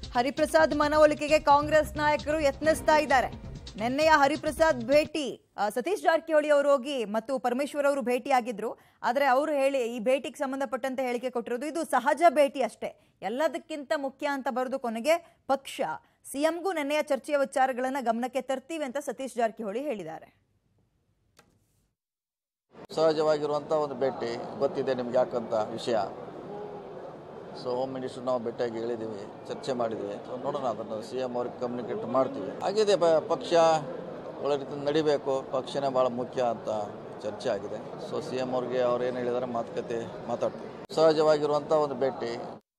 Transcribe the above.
ಹರಿಪ್ರಸಾದ್ ಮನವೊಲಿಕೆಗೆ ಕಾಂಗ್ರೆಸ್ ನಾಯಕರು ಯತ್ನಿಸ್ತಾ ಇದ್ದಾರೆ ನಿನ್ನೆಯ ಹರಿಪ್ರಸಾದ್ ಭೇಟಿ ಆ, ಸತೀಶ್ ಜಾರಕಿಹೊಳಿ ಅವರು ಹೋಗಿ ಮತ್ತು ಪರಮೇಶ್ವರ್ ಅವರು ಭೇಟಿಯಾಗಿದ್ರು ಆದರೆ ಅವರು ಹೇಳಿ ಈ ಭೇಟಿಗೆ ಸಂಬಂಧಪಟ್ಟಂತೆ ಹೇಳಿಕೆ ಕೊಟ್ಟಿರೋದು ಇದು ಸಹಜ ಭೇಟಿ ಅಷ್ಟೇ ಎಲ್ಲದಕ್ಕಿಂತ ಮುಖ್ಯ ಅಂತ ಬರೆದು ಕೊನೆಗೆ ಪಕ್ಷ ಸಿಎಂಗೂ ನಿನ್ನೆಯ ಚರ್ಚೆಯ ವಿಚಾರಗಳನ್ನ ಗಮನಕ್ಕೆ ತರ್ತೀವಿ ಅಂತ ಸತೀಶ್ ಜಾರಕಿಹೊಳಿ ಹೇಳಿದ್ದಾರೆ ಸಹಜವಾಗಿರುವಂಥ ಒಂದು ಭೇಟಿ ಗೊತ್ತಿದೆ ನಿಮ್ಗೆ ಯಾಕಂತ ವಿಷಯ ಸೊ ಹೋಮ್ ಮಿನಿಸ್ಟರ್ ನಾವು ಭೇಟಿಯಾಗಿ ಹೇಳಿದ್ದೀವಿ ಚರ್ಚೆ ಮಾಡಿದ್ದೀವಿ ಸೊ ನೋಡೋಣ ಅದನ್ನು ಸಿ ಎಮ್ ಅವ್ರಿಗೆ ಕಮ್ಯುನಿಕೇಟ್ ಮಾಡ್ತೀವಿ ಆಗಿದೆ ಪ- ಪಕ್ಷ ಒಳ್ಳೆ ರೀತಿ ನಡಿಬೇಕು ಪಕ್ಷನೇ ಭಾಳ ಮುಖ್ಯ ಅಂತ ಚರ್ಚೆ ಆಗಿದೆ ಸೊ ಸಿ ಎಮ್ ಅವ್ರಿಗೆ ಅವ್ರು ಏನು ಹೇಳಿದಾರೆ ಮಾತುಕತೆ ಮಾತಾಡ್ತೀವಿ ಸಹಜವಾಗಿರುವಂಥ ಒಂದು ಭೇಟಿ